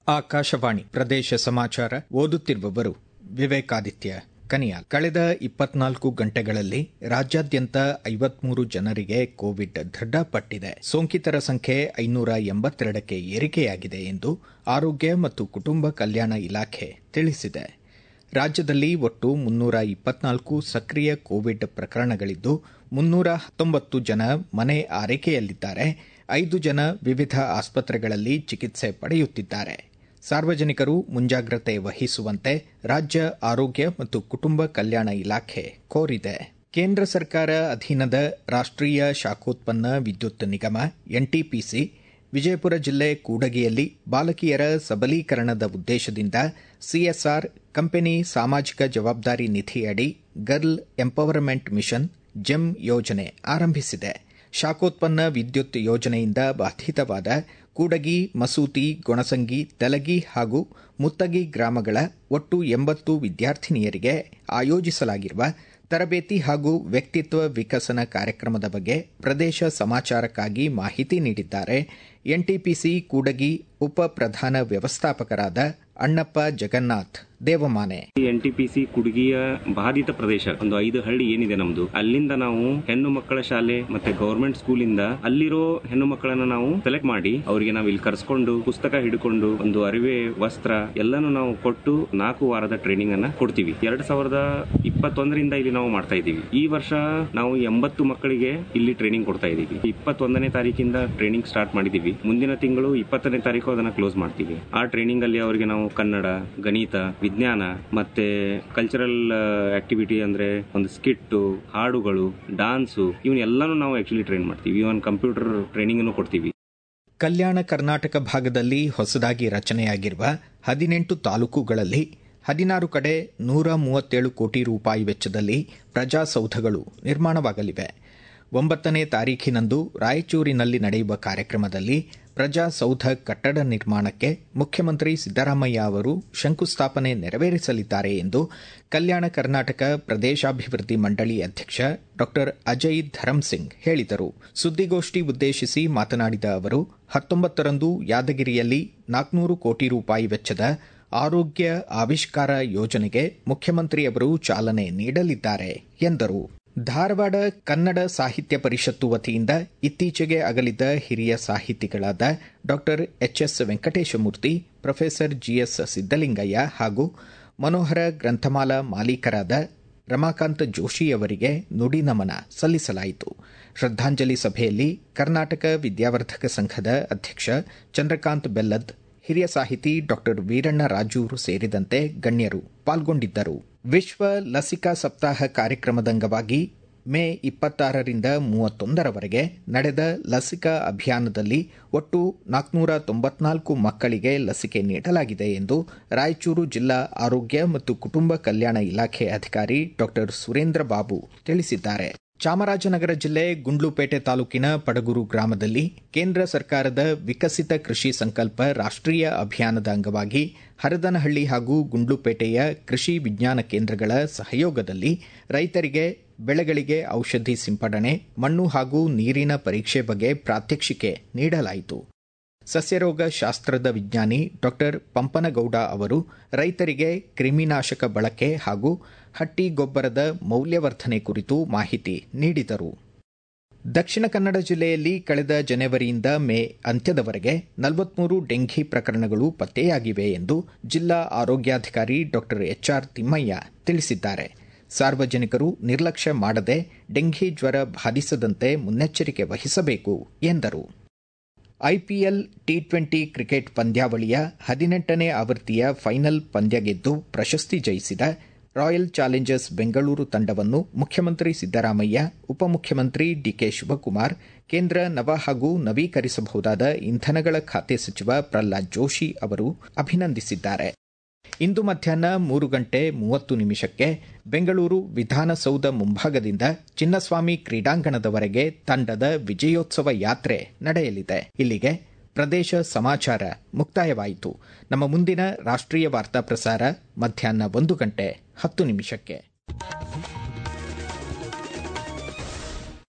ಆಕಾಶವಾಣಿ ಪ್ರದೇಶ ಸಮಾಚಾರ ಓದುತ್ತಿರುವವರು ವಿವೇಕಾದಿತ್ಯ ಕನಿಯಾಲ್ ಕಳೆದ ಇಪ್ಪತ್ನಾಲ್ಕು ಗಂಟೆಗಳಲ್ಲಿ ರಾಜ್ಯಾದ್ಯಂತ ಐವತ್ಮೂರು ಜನರಿಗೆ ಕೋವಿಡ್ ದೃಢಪಟ್ಟಿದೆ ಸೋಂಕಿತರ ಸಂಖ್ಯೆ ಐನೂರ ಎಂಬತ್ತೆರಡಕ್ಕೆ ಏರಿಕೆಯಾಗಿದೆ ಎಂದು ಆರೋಗ್ಯ ಮತ್ತು ಕುಟುಂಬ ಕಲ್ಯಾಣ ಇಲಾಖೆ ತಿಳಿಸಿದೆ ರಾಜ್ಯದಲ್ಲಿ ಒಟ್ಟು ಮುನ್ನೂರ ಇಪ್ಪತ್ನಾಲ್ಕು ಸಕ್ರಿಯ ಕೋವಿಡ್ ಪ್ರಕರಣಗಳಿದ್ದು ಮುನ್ನೂರ ಹತ್ತೊಂಬತ್ತು ಜನ ಮನೆ ಆರೈಕೆಯಲ್ಲಿದ್ದಾರೆ ಐದು ಜನ ವಿವಿಧ ಆಸ್ಪತ್ರೆಗಳಲ್ಲಿ ಚಿಕಿತ್ಸೆ ಪಡೆಯುತ್ತಿದ್ದಾರೆ ಸಾರ್ವಜನಿಕರು ಮುಂಜಾಗ್ರತೆ ವಹಿಸುವಂತೆ ರಾಜ್ಯ ಆರೋಗ್ಯ ಮತ್ತು ಕುಟುಂಬ ಕಲ್ಯಾಣ ಇಲಾಖೆ ಕೋರಿದೆ ಕೇಂದ್ರ ಸರ್ಕಾರ ಅಧೀನದ ರಾಷ್ಟೀಯ ಶಾಖೋತ್ಪನ್ನ ವಿದ್ಯುತ್ ನಿಗಮ ಎನ್ಟಿಪಿಸಿ ವಿಜಯಪುರ ಜಿಲ್ಲೆ ಕೂಡಗಿಯಲ್ಲಿ ಬಾಲಕಿಯರ ಸಬಲೀಕರಣದ ಉದ್ದೇಶದಿಂದ ಸಿಎಸ್ಆರ್ ಕಂಪನಿ ಸಾಮಾಜಿಕ ಜವಾಬ್ದಾರಿ ನಿಧಿಯಡಿ ಗರ್ಲ್ ಎಂಪವರ್ಮೆಂಟ್ ಮಿಷನ್ ಜೆಮ್ ಯೋಜನೆ ಆರಂಭಿಸಿದೆ ಶಾಖೋತ್ಪನ್ನ ವಿದ್ಯುತ್ ಯೋಜನೆಯಿಂದ ಬಾಧಿತವಾದ ಕೂಡಗಿ ಮಸೂತಿ ಗೊಣಸಂಗಿ ತೆಲಗಿ ಹಾಗೂ ಮುತ್ತಗಿ ಗ್ರಾಮಗಳ ಒಟ್ಟು ಎಂಬತ್ತು ವಿದ್ಯಾರ್ಥಿನಿಯರಿಗೆ ಆಯೋಜಿಸಲಾಗಿರುವ ತರಬೇತಿ ಹಾಗೂ ವ್ಯಕ್ತಿತ್ವ ವಿಕಸನ ಕಾರ್ಯಕ್ರಮದ ಬಗ್ಗೆ ಪ್ರದೇಶ ಸಮಾಚಾರಕ್ಕಾಗಿ ಮಾಹಿತಿ ನೀಡಿದ್ದಾರೆ ಎನ್ಟಿಪಿಸಿ ಕೂಡಗಿ ಉಪ ಪ್ರಧಾನ ವ್ಯವಸ್ಥಾಪಕರಾದ ಅಣ್ಣಪ್ಪ ಜಗನ್ನಾಥ್ ದೇವಮಾನೆ ಎನ್ಟಿಪಿಸಿ ಕುಡುಗಿಯ ಬಾಧಿತ ಪ್ರದೇಶ ಒಂದು ಐದು ಹಳ್ಳಿ ಏನಿದೆ ನಮ್ದು ಅಲ್ಲಿಂದ ನಾವು ಹೆಣ್ಣು ಮಕ್ಕಳ ಶಾಲೆ ಮತ್ತೆ ಗವರ್ಮೆಂಟ್ ಸ್ಕೂಲ್ ಇಂದ ಅಲ್ಲಿರೋ ಹೆಣ್ಣು ಮಕ್ಕಳನ್ನ ನಾವು ಸೆಲೆಕ್ಟ್ ಮಾಡಿ ಅವರಿಗೆ ನಾವು ಇಲ್ಲಿ ಕರೆಸ್ಕೊಂಡು ಪುಸ್ತಕ ಹಿಡ್ಕೊಂಡು ಒಂದು ಅರಿವೆ ವಸ್ತ್ರ ಎಲ್ಲಾನು ನಾವು ಕೊಟ್ಟು ನಾಲ್ಕು ವಾರದ ಟ್ರೈನಿಂಗ್ ಅನ್ನ ಕೊಡ್ತೀವಿ ಎರಡ್ ಸಾವಿರದ ಇಪ್ಪತ್ತೊಂದರಿಂದ ಇಲ್ಲಿ ನಾವು ಮಾಡ್ತಾ ಇದೀವಿ ಈ ವರ್ಷ ನಾವು ಎಂಬತ್ತು ಮಕ್ಕಳಿಗೆ ಇಲ್ಲಿ ಟ್ರೈನಿಂಗ್ ಕೊಡ್ತಾ ಇದೀವಿ ಇಪ್ಪತ್ತೊಂದನೇ ತಾರೀಕಿಂದ ಟ್ರೈನಿಂಗ್ ಸ್ಟಾರ್ಟ್ ಮಾಡಿದೀವಿ ಮುಂದಿನ ತಿಂಗಳು ಇಪ್ಪತ್ತನೇ ತಾರೀಕು ಅದನ್ನ ಕ್ಲೋಸ್ ಮಾಡ್ತೀವಿ ಆ ಟ್ರೈನಿಂಗ್ ಅಲ್ಲಿ ಅವರಿಗೆ ನಾವು ಕನ್ನಡ ಗಣಿತ ವಿಜ್ಞಾನ ಮತ್ತೆ ಕಲ್ಚರಲ್ ಆಕ್ಟಿವಿಟಿ ಅಂದ್ರೆ ಒಂದು ಸ್ಕಿಟ್ ಹಾಡುಗಳು ಡಾನ್ಸು ಇವನ್ ಎಲ್ಲಾನು ನಾವು ಆಕ್ಚುಲಿ ಟ್ರೈನ್ ಮಾಡ್ತೀವಿ ಇವನ್ ಕಂಪ್ಯೂಟರ್ ಟ್ರೈನಿಂಗ್ ಕೊಡ್ತೀವಿ ಕಲ್ಯಾಣ ಕರ್ನಾಟಕ ಭಾಗದಲ್ಲಿ ಹೊಸದಾಗಿ ರಚನೆಯಾಗಿರುವ ಹದಿನೆಂಟು ತಾಲೂಕುಗಳಲ್ಲಿ ಹದಿನಾರು ಕಡೆ ನೂರ ಮೂವತ್ತೇಳು ಕೋಟಿ ರೂಪಾಯಿ ವೆಚ್ಚದಲ್ಲಿ ಪ್ರಜಾಸೌಧಗಳು ನಿರ್ಮಾಣವಾಗಲಿವೆ ಒಂಬತ್ತನೇ ತಾರೀಖಿನಂದು ರಾಯಚೂರಿನಲ್ಲಿ ನಡೆಯುವ ಕಾರ್ಯಕ್ರಮದಲ್ಲಿ ಪ್ರಜಾಸೌಧ ಕಟ್ಟಡ ನಿರ್ಮಾಣಕ್ಕೆ ಮುಖ್ಯಮಂತ್ರಿ ಸಿದ್ದರಾಮಯ್ಯ ಅವರು ಶಂಕುಸ್ಥಾಪನೆ ನೆರವೇರಿಸಲಿದ್ದಾರೆ ಎಂದು ಕಲ್ಯಾಣ ಕರ್ನಾಟಕ ಪ್ರದೇಶಾಭಿವೃದ್ಧಿ ಮಂಡಳಿ ಅಧ್ಯಕ್ಷ ಡಾ ಅಜಯ್ ಧರಂಸಿಂಗ್ ಹೇಳಿದರು ಸುದ್ದಿಗೋಷ್ಠಿ ಉದ್ದೇಶಿಸಿ ಮಾತನಾಡಿದ ಅವರು ಹತ್ತೊಂಬತ್ತರಂದು ಯಾದಗಿರಿಯಲ್ಲಿ ನಾಲ್ಕುನೂರು ಕೋಟಿ ರೂಪಾಯಿ ವೆಚ್ಚದ ಆರೋಗ್ಯ ಆವಿಷ್ಕಾರ ಯೋಜನೆಗೆ ಮುಖ್ಯಮಂತ್ರಿಯವರು ಚಾಲನೆ ನೀಡಲಿದ್ದಾರೆ ಎಂದರು ಧಾರವಾಡ ಕನ್ನಡ ಸಾಹಿತ್ಯ ಪರಿಷತ್ತು ವತಿಯಿಂದ ಇತ್ತೀಚೆಗೆ ಅಗಲಿದ ಹಿರಿಯ ಸಾಹಿತಿಗಳಾದ ಡಾ HS Venkateshamurthy professor GS Siddalingaiah ಹಾಗೂ ಮನೋಹರ ಗ್ರಂಥಮಾಲಾ ಮಾಲೀಕರಾದ ರಮಾಕಾಂತ್ ಜೋಶಿ ಅವರಿಗೆ ನುಡಿ ನಮನ ಸಲ್ಲಿಸಲಾಯಿತು ಶ್ರದ್ದಾಂಜಲಿ ಸಭೆಯಲ್ಲಿ ಕರ್ನಾಟಕ ವಿದ್ಯಾವರ್ಧಕ ಸಂಘದ ಅಧ್ಯಕ್ಷ ಚಂದ್ರಕಾಂತ್ ಬೆಲ್ಲದ್ ಹಿರಿಯ ಸಾಹಿತಿ ಡಾ ವೀರಣ್ಣ ರಾಜೂರು ಸೇರಿದಂತೆ ಗಣ್ಯರು ಪಾಲ್ಗೊಂಡಿದ್ದರು ವಿಶ್ವ ಲಸಿಕಾ ಸಪ್ತಾಹ ಕಾರ್ಯಕ್ರಮದ ಅಂಗವಾಗಿ ಮೇ ಇಪ್ಪತ್ತಾರರಿಂದ ಮೂವತ್ತೊಂದರವರೆಗೆ ನಡೆದ ಲಸಿಕಾ ಅಭಿಯಾನದಲ್ಲಿ ಒಟ್ಟು ನಾಲ್ಕುನೂರ ತೊಂಬತ್ನಾಲ್ಕು ಮಕ್ಕಳಿಗೆ ಲಸಿಕೆ ನೀಡಲಾಗಿದೆ ಎಂದು ರಾಯಚೂರು ಜಿಲ್ಲಾ ಆರೋಗ್ಯ ಮತ್ತು ಕುಟುಂಬ ಕಲ್ಯಾಣ ಇಲಾಖೆ ಅಧಿಕಾರಿ ಡಾ ಸುರೇಂದ್ರ ಬಾಬು ತಿಳಿಸಿದ್ದಾರೆ ಚಾಮರಾಜನಗರ ಜಿಲ್ಲೆ ಗುಂಡ್ಲುಪೇಟೆ ತಾಲೂಕಿನ ಪಡಗೂರು ಗ್ರಾಮದಲ್ಲಿ ಕೇಂದ್ರ ಸರ್ಕಾರದ ವಿಕಸಿತ ಕೃಷಿ ಸಂಕಲ್ಪ ರಾಷ್ಟೀಯ ಅಭಿಯಾನದ ಅಂಗವಾಗಿ ಹರದನಹಳ್ಳಿ ಹಾಗೂ ಗುಂಡ್ಲುಪೇಟೆಯ ಕೃಷಿ ವಿಜ್ಞಾನ ಕೇಂದ್ರಗಳ ಸಹಯೋಗದಲ್ಲಿ ರೈತರಿಗೆ ಬೆಳೆಗಳಿಗೆ ಔಷಧಿ ಸಿಂಪಡಣೆ ಮಣ್ಣು ಹಾಗೂ ನೀರಿನ ಪರೀಕ್ಷೆ ಬಗ್ಗೆ ಪ್ರಾತ್ಯಕ್ಷಿಕೆ ನೀಡಲಾಯಿತು ಸಸ್ಯರೋಗ ಶಾಸ್ತ್ರದ ವಿಜ್ಞಾನಿ ಡಾ ಪಂಪನಗೌಡ ಅವರು ರೈತರಿಗೆ ಕ್ರಿಮಿನಾಶಕ ಬಳಕೆ ಹಾಗೂ ಹಟ್ಟಿ ಗೊಬ್ಬರದ ಮೌಲ್ಯವರ್ಧನೆ ಕುರಿತು ಮಾಹಿತಿ ನೀಡಿದರು ದಕ್ಷಿಣ ಕನ್ನಡ ಜಿಲ್ಲೆಯಲ್ಲಿ ಕಳೆದ ಜನವರಿಯಿಂದ ಮೇ ಅಂತ್ಯದವರೆಗೆ ನಲವತ್ಮೂರು ಡೆಂಘಿ ಪ್ರಕರಣಗಳು ಪತ್ತೆಯಾಗಿವೆ ಎಂದು ಜಿಲ್ಲಾ ಆರೋಗ್ಯಾಧಿಕಾರಿ ಡಾ ಎಚ್ಆರ್ ತಿಮ್ಮಯ್ಯ ತಿಳಿಸಿದ್ದಾರೆ ಸಾರ್ವಜನಿಕರು ನಿರ್ಲಕ್ಷ್ಯ ಮಾಡದೆ ಡೆಂಘಿ ಜ್ವರ ಬಾಧಿಸದಂತೆ ಮುನ್ನೆಚ್ಚರಿಕೆ ವಹಿಸಬೇಕು ಎಂದರು ಐಪಿಎಲ್ ಟಿ ಟ್ವೆಂಟಿ ಕ್ರಿಕೆಟ್ ಪಂದ್ಯಾವಳಿಯ ಹದಿನೆಂಟನೇ ಆವೃತ್ತಿಯ ಫೈನಲ್ ಪಂದ್ಯ ಗೆದ್ದು ಪ್ರಶಸ್ತಿ ಜಯಿಸಿದ ರಾಯಲ್ ಚಾಲೆಂಜರ್ಸ್ ಬೆಂಗಳೂರು ತಂಡವನ್ನು ಮುಖ್ಯಮಂತ್ರಿ ಸಿದ್ದರಾಮಯ್ಯ ಉಪಮುಖ್ಯಮಂತ್ರಿ ಡಿಕೆ ಶಿವಕುಮಾರ್ ಕೇಂದ್ರ ನವ ಹಾಗೂ ನವೀಕರಿಸಬಹುದಾದ ಇಂಧನಗಳ ಖಾತೆ ಸಚಿವ ಪ್ರಹ್ಲಾದ್ ಜೋಶಿ ಅವರು ಅಭಿನಂದಿಸಿದ್ದಾರೆ ಇಂದು ಮಧ್ಯಾಹ್ನ ಮೂರು ಗಂಟೆ ಮೂವತ್ತು ನಿಮಿಷಕ್ಕೆ ಬೆಂಗಳೂರು ವಿಧಾನಸೌಧ ಮುಂಭಾಗದಿಂದ ಚಿನ್ನಸ್ವಾಮಿ ಕ್ರೀಡಾಂಗಣದವರೆಗೆ ತಂಡದ ವಿಜಯೋತ್ಸವ ಯಾತ್ರೆ ನಡೆಯಲಿದೆ ಇಲ್ಲಿಗೆ ಪ್ರದೇಶ ಸಮಾಚಾರ ಮುಕ್ತಾಯವಾಯಿತು ನಮ್ಮ ಮುಂದಿನ ರಾಷ್ಟ್ರೀಯ ವಾರ್ತಾ ಪ್ರಸಾರ ಮಧ್ಯಾಹ್ನ ಒಂದು ಗಂಟೆ ಹತ್ತು ನಿಮಿಷಕ್ಕೆ